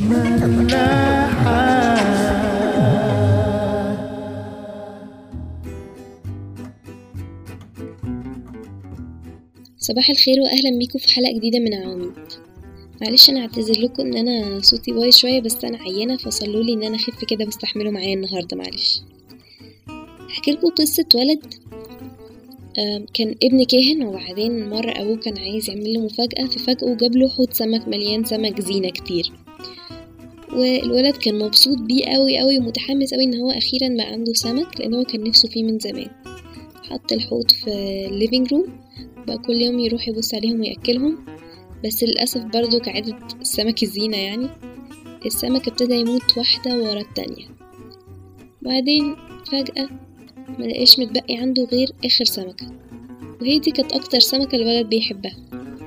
صباح الخير واهلا بيكم في حلقه جديده من عواميد معلش انا اعتذر لكم ان انا صوتي بايظ شويه بس انا عيانه فصلوا لي ان انا اخف كده واستحملوا معايا النهارده معلش احكي لكم قصه ولد كان ابن كاهن وبعدين مرة أبوه كان عايز يعمل له مفاجأة ففاجأه جاب له حوض سمك مليان سمك زينة كتير والولد كان مبسوط بيه قوي قوي ومتحمس قوي ان هو اخيرا بقى عنده سمك لان هو كان نفسه فيه من زمان حط الحوض في الليفينج روم بقى كل يوم يروح يبص عليهم ويأكلهم بس للأسف برضو كعادة السمك الزينة يعني السمك ابتدى يموت واحدة ورا التانية بعدين فجأة ملقاش متبقي عنده غير آخر سمكة وهي دي كانت أكتر سمكة الولد بيحبها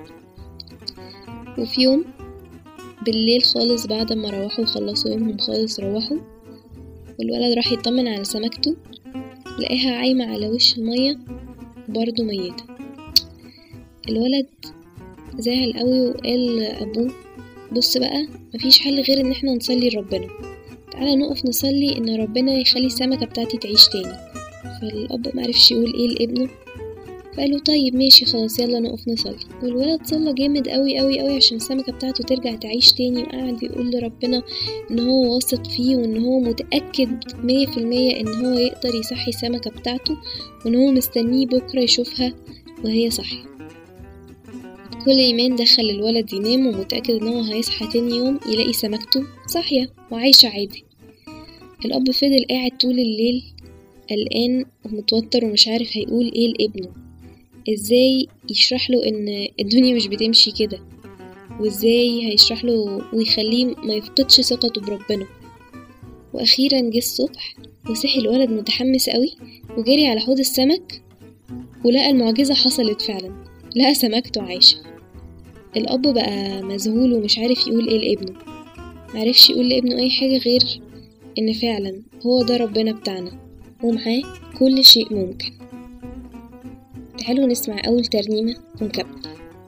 وفي يوم بالليل خالص بعد ما روحوا وخلصوا يومهم خالص روحوا والولد راح يطمن على سمكته لقاها عايمة على وش المية برضه ميتة الولد زعل قوي وقال لأبوه بص بقى مفيش حل غير ان احنا نصلي لربنا تعالى نقف نصلي ان ربنا يخلي السمكة بتاعتي تعيش تاني فالأب معرفش يقول ايه لابنه فقاله طيب ماشي خلاص يلا نقف نصلي والولد صلى جامد قوي قوي قوي عشان السمكة بتاعته ترجع تعيش تاني وقعد يقول لربنا ان هو واثق فيه وان هو متأكد مية في المية ان هو يقدر يصحي السمكة بتاعته وان هو مستنيه بكرة يشوفها وهي صحي كل إيمان دخل الولد ينام ومتأكد إن هو هيصحى تاني يوم يلاقي سمكته صاحية وعايشة عادي الأب فضل قاعد طول الليل قلقان ومتوتر ومش عارف هيقول ايه لابنه ازاي يشرح له ان الدنيا مش بتمشي كده وازاي هيشرح له ويخليه ما يفقدش ثقته بربنا واخيرا جه الصبح وصحي الولد متحمس قوي وجري على حوض السمك ولقى المعجزة حصلت فعلا لقى سمكته عايشة الأب بقى مذهول ومش عارف يقول ايه لابنه معرفش يقول لابنه أي حاجة غير إن فعلا هو ده ربنا بتاعنا ومعاه كل شيء ممكن تعالوا نسمع أول ترنيمة ونكمل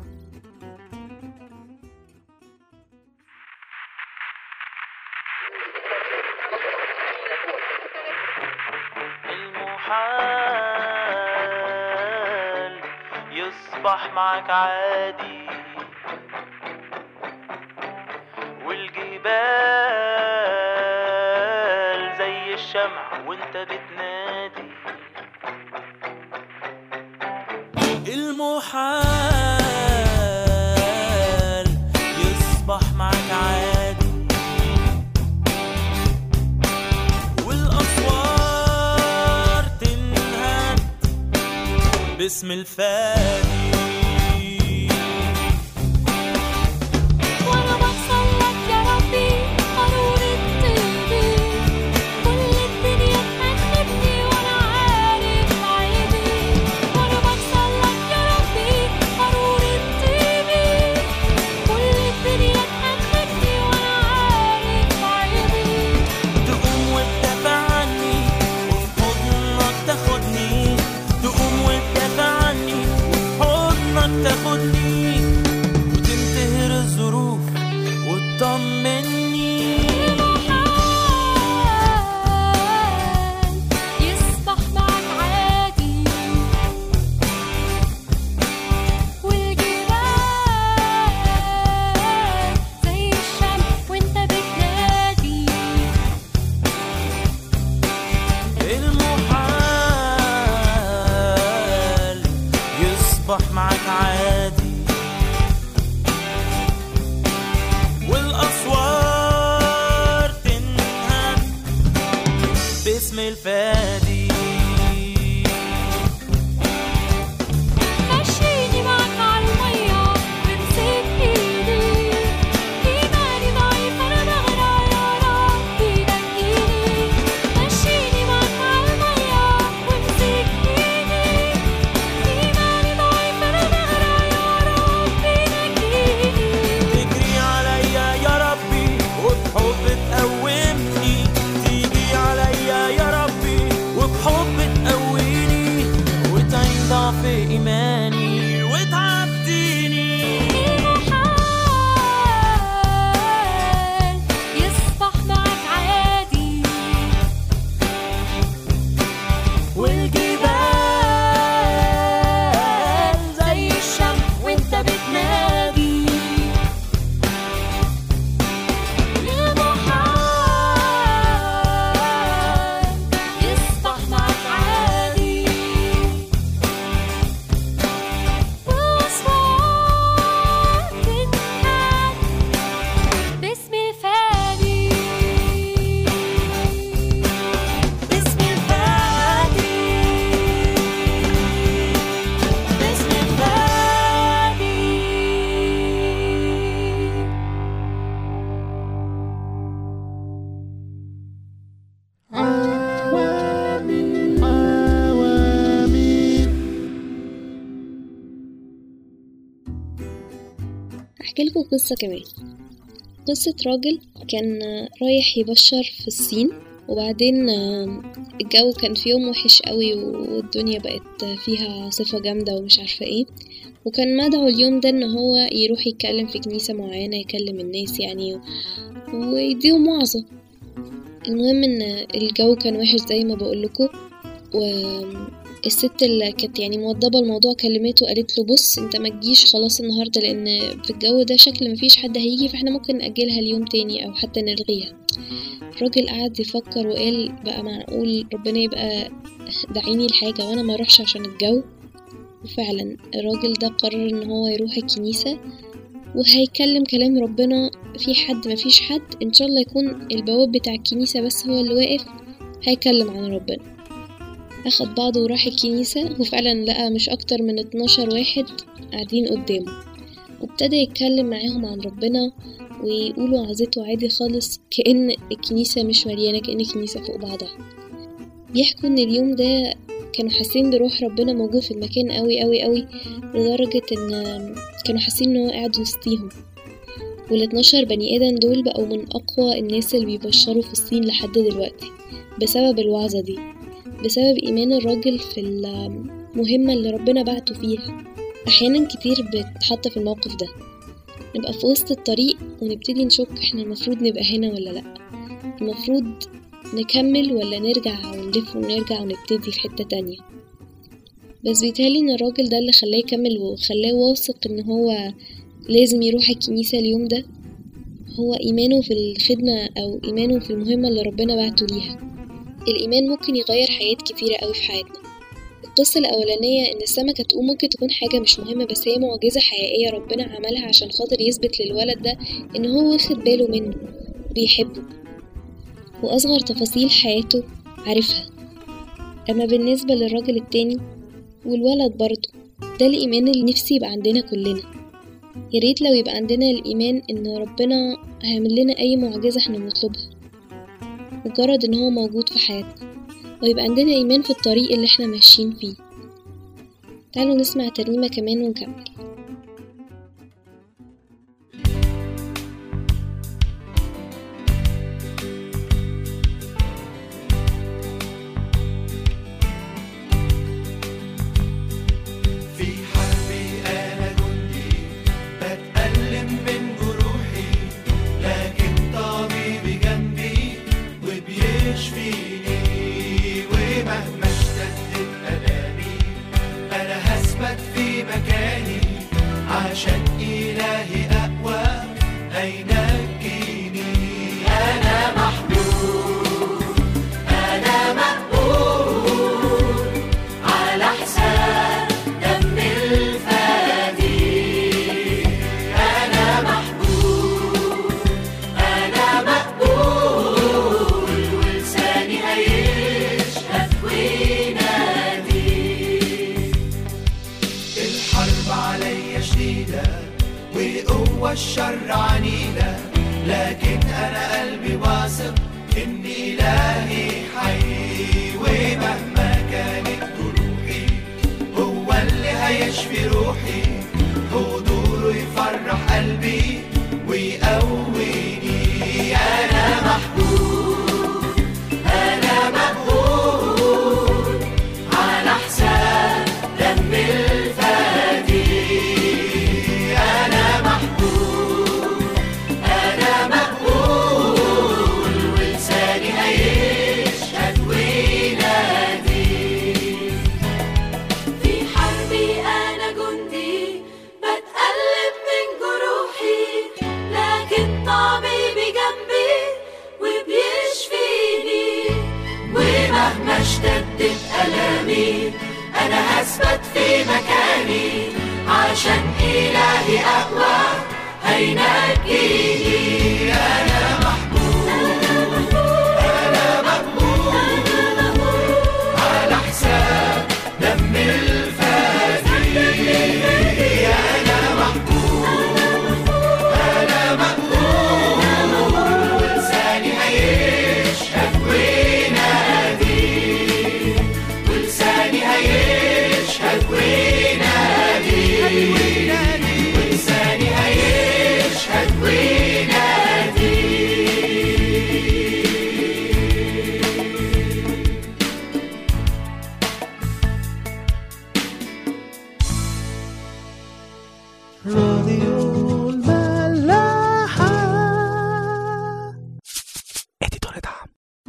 المحال يصبح معك عادي والجبال زي الشمع وانت بتنادي المحال يصبح معك عادي والأسوار تنهد باسم الفادي وانا بصلك يا ربي قارون الطيبي كل الدنيا تحبني وانا عارف عيبي وانا بصلك يا ربي قارون الطيبي كل الدنيا تحبني وانا عارف عيبي تقوم وتدافع عني وفي حضنك تاخدني تقوم وتدافع عني وفي حضنك تاخدني وتنتهر الظروف وتطمني يصبح معك عادي والجبال زي الشمس وانت بتنادي المحال يصبح معك عادي والأسوار تنهد باسم الفادي مشيني معك عالمية وامسك ايدي ايماني ضعيف انا بغرق يا ربي نجيني مشيني معك عالمية وامسك ايدي ايماني ضعيف انا بغرق يا ربي نجيني تجري عليا يا ربي وبحب تقومني تيجي عليا يا ربي وبحب تقويني وتعين ضعف إيماني وتعديني المحال هحكي لكم قصة كمان قصة راجل كان آه، رايح يبشر في الصين وبعدين آه، الجو كان في يوم وحش قوي والدنيا بقت فيها عاصفة جامدة ومش عارفة ايه وكان مدعو اليوم ده ان هو يروح يتكلم في كنيسة معينة يكلم الناس يعني ويديهم وعظة المهم ان الجو كان وحش زي ما بقولكوا والست اللي كانت يعني موضبة الموضوع كلمته قالت له بص انت ما تجيش خلاص النهاردة لان في الجو ده شكل مفيش حد هيجي فاحنا ممكن نأجلها اليوم تاني او حتى نلغيها الراجل قعد يفكر وقال بقى معقول ربنا يبقى دعيني لحاجة وانا ما اروحش عشان الجو وفعلا الراجل ده قرر ان هو يروح الكنيسة وهيكلم كلام ربنا في حد مفيش حد ان شاء الله يكون البواب بتاع الكنيسة بس هو اللي واقف هيكلم عن ربنا أخد بعضه وراح الكنيسة وفعلا لقى مش أكتر من 12 واحد قاعدين قدامه وابتدى يتكلم معاهم عن ربنا ويقولوا عظته عادي خالص كأن الكنيسة مش مليانة كأن الكنيسة فوق بعضها بيحكوا إن اليوم ده كانوا حاسين بروح ربنا موجود في المكان قوي قوي قوي لدرجة إن كانوا حاسين إن هو قاعد وسطيهم وال 12 بني آدم دول بقوا من أقوى الناس اللي بيبشروا في الصين لحد دلوقتي بسبب الوعظة دي بسبب إيمان الراجل في المهمة اللي ربنا بعته فيها أحيانا كتير بتحط في الموقف ده نبقى في وسط الطريق ونبتدي نشك احنا المفروض نبقى هنا ولا لأ المفروض نكمل ولا نرجع ونلف ونرجع ونبتدي في حتة تانية بس بيتهيألي إن الراجل ده اللي خلاه يكمل وخلاه واثق إن هو لازم يروح الكنيسة اليوم ده هو إيمانه في الخدمة أو إيمانه في المهمة اللي ربنا بعته ليها الإيمان ممكن يغير حاجات كتيرة أوي في حياتنا القصة الأولانية إن السمكة تقوم ممكن تكون حاجة مش مهمة بس هي معجزة حقيقية ربنا عملها عشان خاطر يثبت للولد ده إن هو واخد باله منه وبيحبه وأصغر تفاصيل حياته عارفها أما بالنسبة للراجل التاني والولد برضه ده الإيمان اللي نفسي يبقى عندنا كلنا ياريت لو يبقى عندنا الإيمان إن ربنا هيعمل لنا أي معجزة احنا بنطلبها مجرد إن هو موجود في حياتنا ويبقى عندنا إيمان في الطريق اللي احنا ماشيين فيه تعالوا نسمع ترنيمة كمان ونكمل في حربي أنا جندي بتألم من جروحي لكن طبيبي جنبي وبيشفيني ومهما اشتدت ألامي أنا هثبت في مكاني عشان إلهي أقوى هينجيني أنا محبوب أنا مقبول على حساب دم الفدي أنا محبوب أنا مقبول ولساني هيشهد وينادي الحرب عليا شديدة وقوة الشر عنيدة لكن أنا قلبي واثق إن إلهي حي ومهما كانت جروحي هو اللي هيشفي روحي حضوره يفرح قلبي ويقويني أنا محبوب أنا مقبول على حساب دم الفدي أنا محبوب أنا مقبول ولساني هيشهد وينادي في حربي أنا جندي بتقلب من جروحي لكن طبيبي جنبي وبيشفيني ومهما اشتدت ألامي أنا هثبت في مكاني عشان إلهي أقوى هينجيني أنا محبوب أنا مقبول على حساب دم الفدي أنا محبوب أنا مقبول ولساني هيشهد وينادي ولساني هيشهد وينادي ولساني هيشهد راديو الملاحة اديتور دعم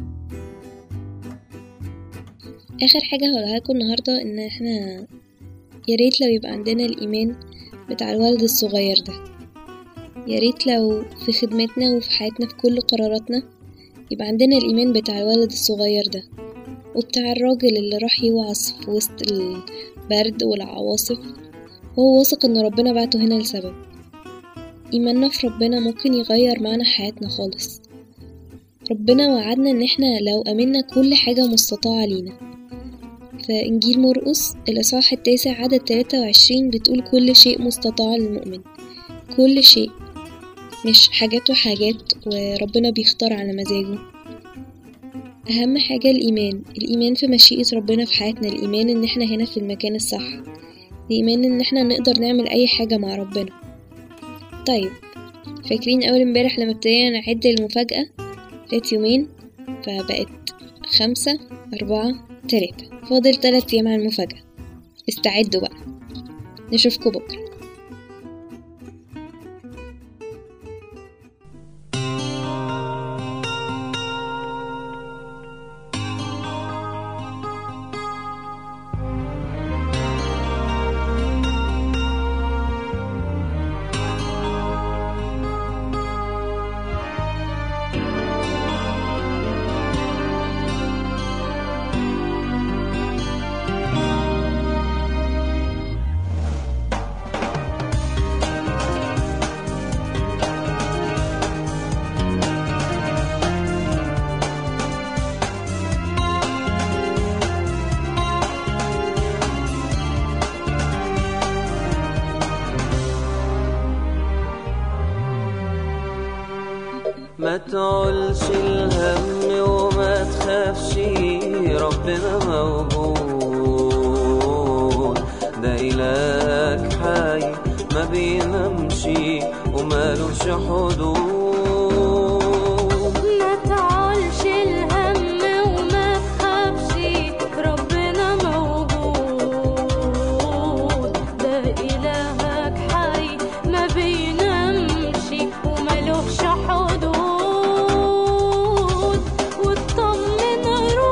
اخر حاجه هقولها لكم النهارده ان احنا يا ريت لو يبقى عندنا الايمان بتاع الولد الصغير ده يا ريت لو في خدمتنا وفي حياتنا في كل قراراتنا يبقى عندنا الايمان بتاع الولد الصغير ده وبتاع الراجل اللي راح يوعظ في وسط البرد والعواصف وهو واثق ان ربنا بعته هنا لسبب ايماننا في ربنا ممكن يغير معنا حياتنا خالص ربنا وعدنا ان احنا لو امنا كل حاجة مستطاعة لينا فإنجيل مرقس الإصحاح التاسع عدد 23 بتقول كل شيء مستطاع للمؤمن كل شيء مش حاجات وحاجات وربنا بيختار على مزاجه أهم حاجة الإيمان الإيمان في مشيئة ربنا في حياتنا الإيمان إن احنا هنا في المكان الصح الإيمان إن احنا نقدر نعمل أي حاجة مع ربنا طيب فاكرين أول امبارح لما ابتدينا نعد المفاجأة فات يومين فبقت خمسة أربعة تلاتة فاضل تلات أيام على المفاجأة استعدوا بقى نشوفكوا بكرة ما تعولش الهم وما تخافش ربنا موجود ده إلهك حي ما بينامش ومالوش حدود ما تعولش الهم وما تخافش ربنا موجود ده إلهك حي ما بينامش وملوش حدود واطمن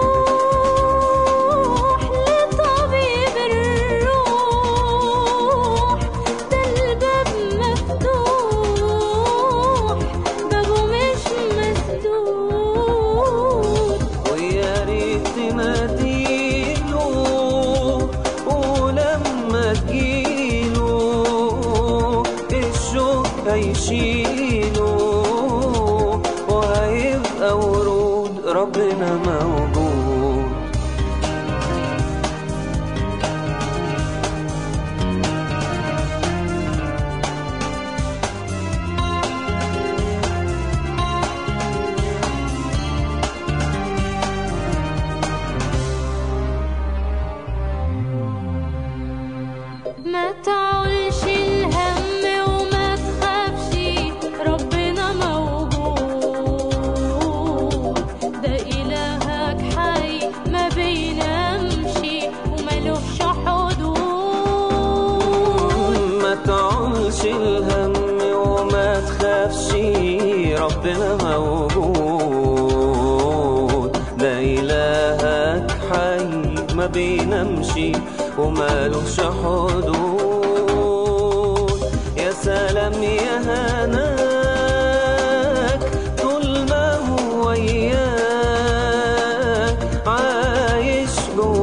روح لطبيب الروح ده الباب مفتوح بابه مش مسدود ويا ريت تناديله ولما تجيله الشوق هيشيله وهيبقى ورود ربنا موجود ما تعولش الهم وما تخافش ربنا موجود ده إلهك حي ما بينامش وملوش حدود ما تعولش الهم وما تخافش ربنا موجود ده إلهك حي ما بينامش ومالوش حدود يا سلام يا هناك طول ما هو وياك عايش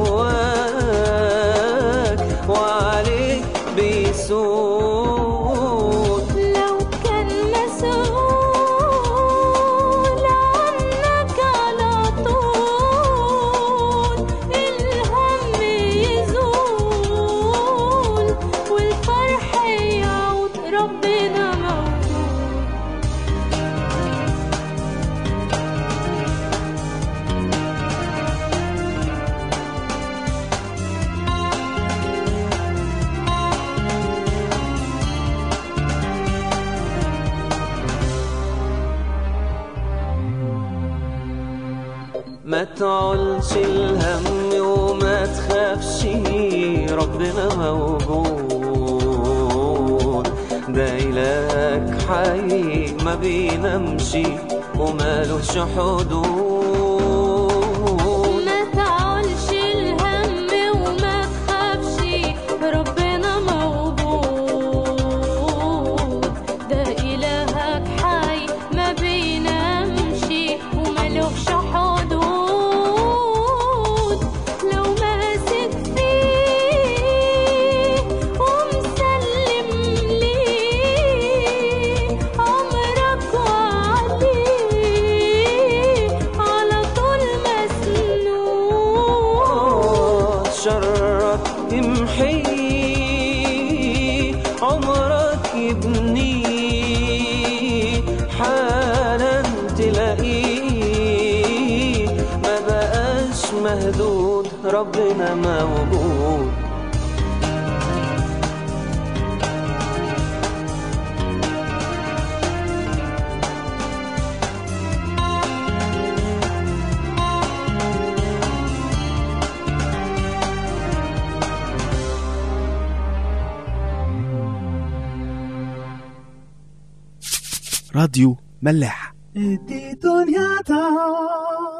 جواك وعليك بيسود لو كان مسؤول عنك على طول الهم يزول والفرح يعود ربنا موجود ما تعولش الهم وما تخافش ربنا موجود ده إلهك حي ما بينامش ومالوش حدود ما تعولش الهم وما تخافش ربنا موجود ده إلهك حي ما بينامش وملوش حدود لو ماسك فيه ومسلم ليه عمرك وعليه على طول مسنون شرك يمحي عمرك يبني حالا تلاقيه ما بقاش مهدود ربنا موجود راديو ملاح دي دنيا تا